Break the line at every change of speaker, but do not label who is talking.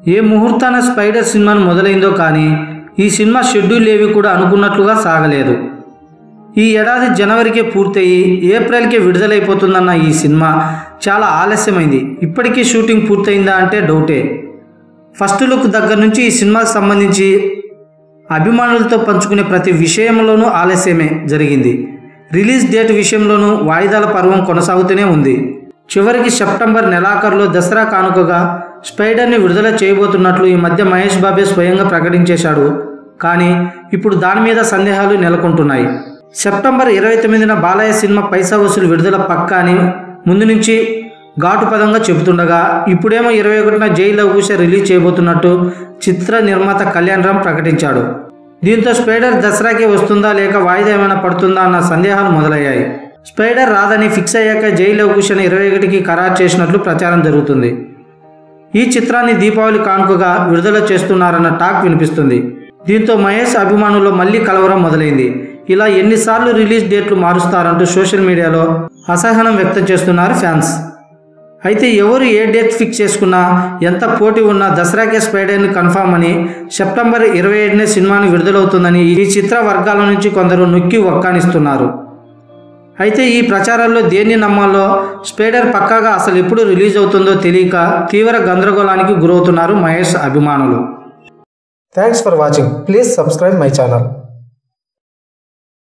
ఏ ముహూర్తాన spider సినిమాను మొదలైందో కానీ ఈ సినిమా షెడ్యూల్ ఏవి కూడా అనుకున్నట్లుగా సాగలేదు ఈ ఏడాది జనవరికే పూర్తయి ఏప్రిల్కే విడుదలైపోతుందన్న ఈ సినిమా చాలా ఆలస్యమైంది ఇప్పటికీ షూటింగ్ పూర్తయిందా అంటే డౌటే ఫస్ట్ లుక్ దగ్గర నుంచి ఈ సినిమాకు సంబంధించి అభిమానులతో పంచుకునే ప్రతి విషయంలోనూ ఆలస్యమే జరిగింది రిలీజ్ డేట్ విషయంలోనూ వాయిదాల పర్వం కొనసాగుతూనే ఉంది చివరికి సెప్టెంబర్ నెలాఖరులో దసరా కానుకగా స్పైడర్ని విడుదల చేయబోతున్నట్లు ఈ మధ్య మహేష్ బాబే స్వయంగా ప్రకటించేశాడు కానీ ఇప్పుడు దాని మీద సందేహాలు నెలకొంటున్నాయి సెప్టెంబర్ ఇరవై తొమ్మిదిన బాలయ్య సినిమా పైసా వసూలు విడుదల పక్క అని ముందు నుంచి ఘాటు పదంగా చెబుతుండగా ఇప్పుడేమో ఇరవై ఒకటిన జై లవకుశ రిలీజ్ చేయబోతున్నట్టు చిత్ర నిర్మాత కళ్యాణ్ రామ్ ప్రకటించాడు దీంతో స్పైడర్ దసరాకే వస్తుందా లేక వాయిదా ఏమైనా పడుతుందా అన్న సందేహాలు మొదలయ్యాయి స్పైడర్ రాదని ఫిక్స్ అయ్యాక జై లవకుశని ఇరవై ఒకటికి ఖరారు చేసినట్లు ప్రచారం జరుగుతుంది ఈ చిత్రాన్ని దీపావళి కానుకగా విడుదల చేస్తున్నారన్న టాక్ వినిపిస్తుంది దీంతో మహేష్ అభిమానుల్లో మళ్ళీ కలవరం మొదలైంది ఇలా ఎన్నిసార్లు రిలీజ్ డేట్లు మారుస్తారంటూ సోషల్ మీడియాలో అసహనం వ్యక్తం చేస్తున్నారు ఫ్యాన్స్ అయితే ఎవరు ఏ డేట్ ఫిక్స్ చేసుకున్నా ఎంత పోటీ ఉన్నా దసరాకే స్పైడర్ని కన్ఫామ్ అని సెప్టెంబర్ ఇరవై ఏడునే సినిమాని విడుదలవుతుందని ఈ చిత్ర వర్గాల నుంచి కొందరు నొక్కి వక్కానిస్తున్నారు అయితే ఈ ప్రచారాల్లో దేన్ని నమ్మాలో స్పైడర్ పక్కాగా అసలు ఎప్పుడు రిలీజ్ అవుతుందో తెలియక తీవ్ర గందరగోళానికి గురవుతున్నారు మహేష్ అభిమానులు thanks for watching please subscribe my channel